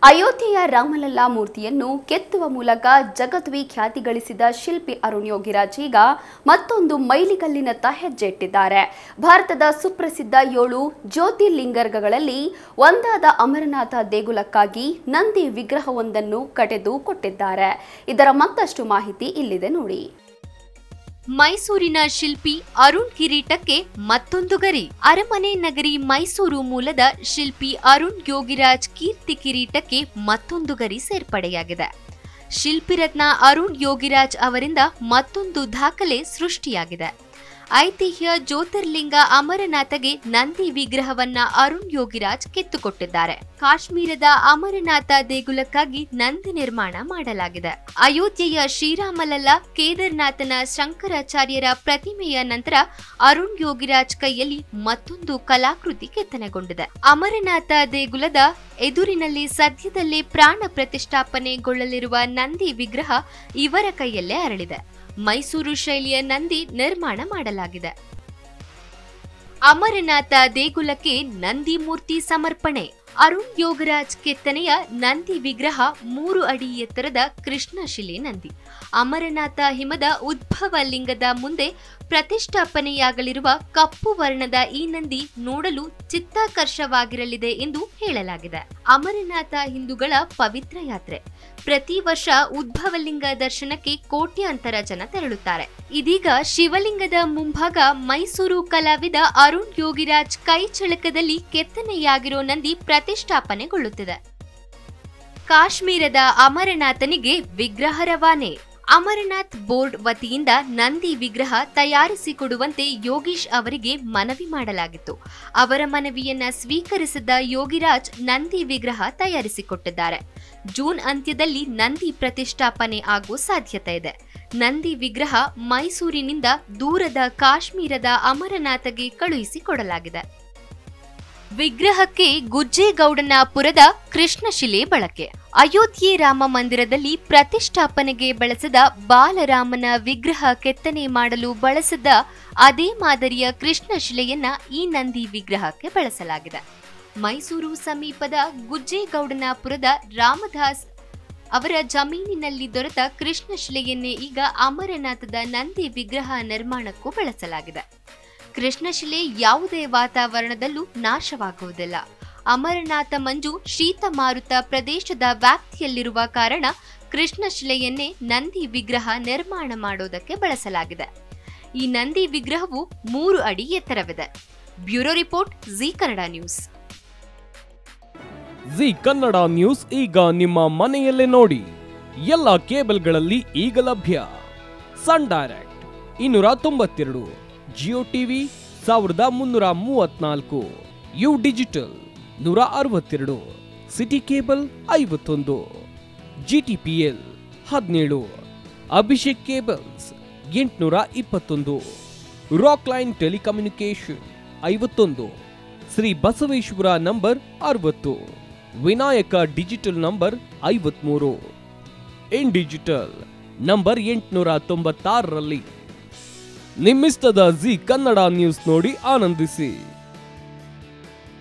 ಅಯೋಧ್ಯೆಯ ರಾಮಲಲ್ಲಾ ಮೂರ್ತಿಯನ್ನು ಕೆತ್ತುವ ಮೂಲಕ ಜಗದ್ವಿ ಖ್ಯಾತಿ ಗಳಿಸಿದ ಶಿಲ್ಪಿ ಅರುಣ್ ಯೋಗಿರಾಜ್ ಈಗ ಮತ್ತೊಂದು ಮೈಲಿಗಲ್ಲಿನತ್ತ ಹೆಜ್ಜೆ ಇಟ್ಟಿದ್ದಾರೆ ಭಾರತದ ಸುಪ್ರಸಿದ್ಧ ಏಳು ಜ್ಯೋತಿರ್ಲಿಂಗರ್ಗಗಳಲ್ಲಿ ಒಂದಾದ ಅಮರನಾಥ ದೇಗುಲಕ್ಕಾಗಿ ನಂದಿ ವಿಗ್ರಹವೊಂದನ್ನು ಕಟೆದು ಕೊಟ್ಟಿದ್ದಾರೆ ಇದರ ಮತ್ತಷ್ಟು ಮಾಹಿತಿ ಇಲ್ಲಿದೆ ನೋಡಿ ಮೈಸೂರಿನ ಶಿಲ್ಪಿ ಅರುಣ್ ಕಿರೀಟಕ್ಕೆ ಮತ್ತೊಂದು ಗರಿ ಅರಮನೆ ನಗರಿ ಮೈಸೂರು ಮೂಲದ ಶಿಲ್ಪಿ ಅರುಣ್ ಯೋಗಿರಾಜ್ ಕೀರ್ತಿ ಕಿರೀಟಕ್ಕೆ ಮತ್ತೊಂದು ಗರಿ ಸೇರ್ಪಡೆಯಾಗಿದೆ ಶಿಲ್ಪಿ ರತ್ನ ಅರುಣ್ ಯೋಗಿರಾಜ್ ಅವರಿಂದ ಮತ್ತೊಂದು ದಾಖಲೆ ಸೃಷ್ಟಿಯಾಗಿದೆ ಐತಿಹ್ಯ ಜ್ಯೋತಿರ್ಲಿಂಗ ಅಮರನಾಥಗೆ ನಂದಿ ವಿಗ್ರಹವನ್ನ ಅರುಣ್ ಯೋಗಿರಾಜ್ ಕಿತ್ತುಕೊಟ್ಟಿದ್ದಾರೆ ಕಾಶ್ಮೀರದ ಅಮರನಾಥ ದೇಗುಲಕ್ಕಾಗಿ ನಂದಿ ನಿರ್ಮಾಣ ಮಾಡಲಾಗಿದೆ ಅಯೋಧ್ಯೆಯ ಶ್ರೀರಾಮಲಲ್ಲ ಕೇದಾರ್ನಾಥನ ಶಂಕರಾಚಾರ್ಯರ ಪ್ರತಿಮೆಯ ನಂತರ ಅರುಣ್ ಯೋಗಿರಾಜ್ ಕೈಯಲ್ಲಿ ಮತ್ತೊಂದು ಕಲಾಕೃತಿ ಕೆತ್ತನೆಗೊಂಡಿದೆ ಅಮರನಾಥ ದೇಗುಲದ ಎದುರಿನಲ್ಲಿ ಸದ್ಯದಲ್ಲೇ ಪ್ರಾಣ ಪ್ರತಿಷ್ಠಾಪನೆಗೊಳ್ಳಲಿರುವ ನಂದಿ ವಿಗ್ರಹ ಇವರ ಕೈಯಲ್ಲೇ ಅರಳಿದೆ ಮೈಸೂರು ಶೈಲಿಯ ನಂದಿ ನಿರ್ಮಾಣ ಮಾಡಲಾಗಿದೆ ಅಮರನಾಥ ದೇಗುಲಕ್ಕೆ ನಂದಿ ಮೂರ್ತಿ ಸಮರ್ಪಣೆ ಅರುಣ್ ಯೋಗರಾಜ್ ಕೆತ್ತನೆಯ ನಂದಿ ವಿಗ್ರಹ ಮೂರು ಅಡಿ ಎತ್ತರದ ಕೃಷ್ಣಶಿಲೆ ನಂದಿ ಅಮರನಾಥ ಹಿಮದ ಉದ್ಭವ ಲಿಂಗದ ಮುಂದೆ ಪ್ರತಿಷ್ಠಾಪನೆಯಾಗಲಿರುವ ಕಪ್ಪು ವರ್ಣದ ಈ ನಂದಿ ನೋಡಲು ಚಿತ್ತಾಕರ್ಷವಾಗಿರಲಿದೆ ಎಂದು ಹೇಳಲಾಗಿದೆ ಅಮರನಾಥ ಹಿಂದೂಗಳ ಪವಿತ್ರ ಯಾತ್ರೆ ಪ್ರತಿ ವರ್ಷ ಉದ್ಭವಲಿಂಗ ದರ್ಶನಕ್ಕೆ ಕೋಟ್ಯಾಂತರ ಜನ ತೆರಳುತ್ತಾರೆ ಇದೀಗ ಶಿವಲಿಂಗದ ಮುಂಭಾಗ ಮೈಸೂರು ಕಲಾವಿದ ಅರುಣ್ ಯೋಗಿರಾಜ್ ಕೈ ಚಳಕದಲ್ಲಿ ಕೆತ್ತನೆಯಾಗಿರೋ ನಂದಿ ಪ್ರತಿಷ್ಠಾಪನೆಗೊಳ್ಳುತ್ತಿದೆ ಕಾಶ್ಮೀರದ ಅಮರನಾಥನಿಗೆ ವಿಗ್ರಹ ರವಾನೆ ಅಮರನಾಥ್ ಬೋರ್ಡ್ ವತಿಯಿಂದ ನಂದಿ ವಿಗ್ರಹ ತಯಾರಿಸಿಕೊಡುವಂತೆ ಯೋಗೀಶ್ ಅವರಿಗೆ ಮನವಿ ಮಾಡಲಾಗಿತ್ತು ಅವರ ಮನವಿಯನ್ನ ಸ್ವೀಕರಿಸಿದ ಯೋಗಿರಾಜ್ ನಂದಿ ವಿಗ್ರಹ ತಯಾರಿಸಿಕೊಟ್ಟಿದ್ದಾರೆ ಜೂನ್ ಅಂತ್ಯದಲ್ಲಿ ನಂದಿ ಪ್ರತಿಷ್ಠಾಪನೆ ಆಗುವ ಸಾಧ್ಯತೆ ಇದೆ ನಂದಿ ವಿಗ್ರಹ ಮೈಸೂರಿನಿಂದ ದೂರದ ಕಾಶ್ಮೀರದ ಅಮರನಾಥಗೆ ಕಳುಹಿಸಿಕೊಡಲಾಗಿದೆ ವಿಗ್ರಹಕ್ಕೆ ಗುಜ್ಜೇಗೌಡನಾಪುರದ ಕೃಷ್ಣಶಿಲೆ ಬಳಕೆ ಅಯೋಧ್ಯೆ ರಾಮ ಮಂದಿರದಲ್ಲಿ ಪ್ರತಿಷ್ಠಾಪನೆಗೆ ಬಳಸಿದ ಬಾಲರಾಮನ ವಿಗ್ರಹ ಕೆತ್ತನೆ ಮಾಡಲು ಬಳಸಿದ್ದ ಅದೇ ಮಾದರಿಯ ಕೃಷ್ಣಶಿಲೆಯನ್ನ ಈ ನಂದಿ ವಿಗ್ರಹಕ್ಕೆ ಬಳಸಲಾಗಿದೆ ಮೈಸೂರು ಸಮೀಪದ ಗುಜ್ಜೇಗೌಡನಾಪುರದ ರಾಮದಾಸ್ ಅವರ ಜಮೀನಿನಲ್ಲಿ ದೊರೆತ ಕೃಷ್ಣಶಿಲೆಯನ್ನೇ ಈಗ ಅಮರನಾಥದ ನಂದಿ ವಿಗ್ರಹ ನಿರ್ಮಾಣಕ್ಕೂ ಬಳಸಲಾಗಿದೆ ಕೃಷ್ಣಶಿಲೆ ಯಾವುದೇ ವಾತಾವರಣದಲ್ಲೂ ನಾಶವಾಗುವುದಿಲ್ಲ ಅಮರನಾಥ ಮಂಜು ಶೀತ ಮಾರುತ ಪ್ರದೇಶದ ವ್ಯಾಪ್ತಿಯಲ್ಲಿರುವ ಕಾರಣ ಕೃಷ್ಣಶಿಲೆಯನ್ನೇ ನಂದಿ ವಿಗ್ರಹ ನಿರ್ಮಾಣ ಮಾಡೋದಕ್ಕೆ ಬಳಸಲಾಗಿದೆ ಈ ನಂದಿ ವಿಗ್ರಹವು ಮೂರು ಅಡಿ ಎತ್ತರವಿದೆ bureau report Zee Kannada news Zee Kannada news ಈಗ ನಿಮ್ಮ ಮನೆಯಲ್ಲೇ ನೋಡಿ ಎಲ್ಲ ಕೇಬಲ್ಗಳಲ್ಲಿ ಈಗ ಲಭ್ಯ ಸನ್ ಡೈರೆಕ್ಟ್ ಇನ್ನೂರ ತೊಂಬತ್ತೆರಡು ಜಿಯೋ ಟಿವಿ ಸಾವಿರದ ಮುನ್ನೂರ ಮೂವತ್ನಾಲ್ಕು ಯು ಡಿಜಿಟಲ್ ನೂರ ಅರವತ್ತೆರಡು ಸಿಟಿ ಕೇಬಲ್ ಐವತ್ತೊಂದು ಜಿ ಟಿ ಪಿ ಎಲ್ ಹದಿನೇಳು ಅಭಿಷೇಕ್ ಕೇಬಲ್ಸ್ ಎಂಟುನೂರ ಇಪ್ಪತ್ತೊಂದು ರಾಕ್ ಲೈನ್ ಟೆಲಿಕಮ್ಯುನಿಕೇಶನ್ ಐವತ್ತೊಂದು ಶ್ರೀ ಬಸವೇಶ್ವರ ನಂಬರ್ ಅರವತ್ತು ವಿನಾಯಕ ಡಿಜಿಟಲ್ ನಂಬರ್ ಐವತ್ಮೂರು ಇನ್ ಡಿಜಿಟಲ್ ನಂಬರ್ ಎಂಟುನೂರ ತೊಂಬತ್ತಾರರಲ್ಲಿ ನಿಮ್ಮಿಸ್ತದ ಜಿ ಕನ್ನಡ ನ್ಯೂಸ್ ನೋಡಿ ಆನಂದಿಸಿ